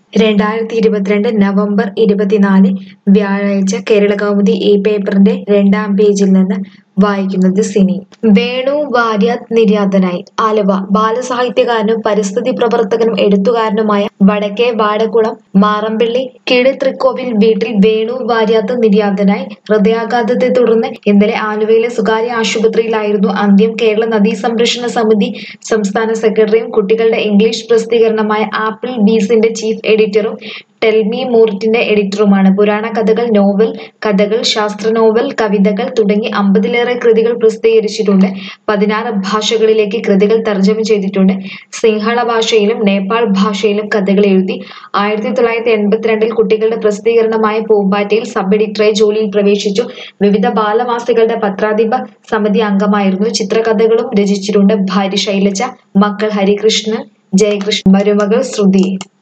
രണ്ടായിരത്തി ഇരുപത്തിരണ്ട് നവംബർ ഇരുപത്തിനാല് വ്യാഴാഴ്ച കേരളകൗമുദി ഈ പേപ്പറിന്റെ രണ്ടാം പേജിൽ നിന്ന് വായിക്കുന്നത് സിനി വേണു വാര്യാത് നിര്യാതനായി ആലുവ ബാലസാഹിത്യകാരനും പരിസ്ഥിതി പ്രവർത്തകനും എഴുത്തുകാരനുമായ വടക്കേ വാടക്കുളം മാറമ്പിള്ളി കിളിത്രിക്കോവിൽ വീട്ടിൽ വേണു വാര്യാത്ത് നിര്യാതനായി ഹൃദയാഘാതത്തെ തുടർന്ന് ഇന്നലെ ആലുവയിലെ സ്വകാര്യ ആശുപത്രിയിലായിരുന്നു അന്ത്യം കേരള നദീ സംരക്ഷണ സമിതി സംസ്ഥാന സെക്രട്ടറിയും കുട്ടികളുടെ ഇംഗ്ലീഷ് പ്രസിദ്ധീകരണമായ ആപ്പിൾ ബീസിന്റെ ചീഫ് എഡിറ്ററും ടെൽമി മൂർട്ടിന്റെ എഡിറ്ററുമാണ് പുരാണ കഥകൾ നോവൽ കഥകൾ ശാസ്ത്ര നോവൽ കവിതകൾ തുടങ്ങി അമ്പതിലേറെ കൃതികൾ പ്രസിദ്ധീകരിച്ചിട്ടുണ്ട് പതിനാറ് ഭാഷകളിലേക്ക് കൃതികൾ തർജ്ജമ ചെയ്തിട്ടുണ്ട് സിംഹള ഭാഷയിലും നേപ്പാൾ ഭാഷയിലും കഥകൾ എഴുതി ആയിരത്തി തൊള്ളായിരത്തി എൺപത്തിരണ്ടിൽ കുട്ടികളുടെ പ്രസിദ്ധീകരണമായ പൂമ്പാറ്റയിൽ സബ് എഡിറ്ററായി ജോലിയിൽ പ്രവേശിച്ചു വിവിധ ബാലമാസികളുടെ പത്രാധിപ സമിതി അംഗമായിരുന്നു ചിത്രകഥകളും രചിച്ചിട്ടുണ്ട് ഭാര്യ ശൈലജ മക്കൾ ഹരികൃഷ്ണൻ ജയകൃഷ്ണൻ മരുമകൾ ശ്രുതി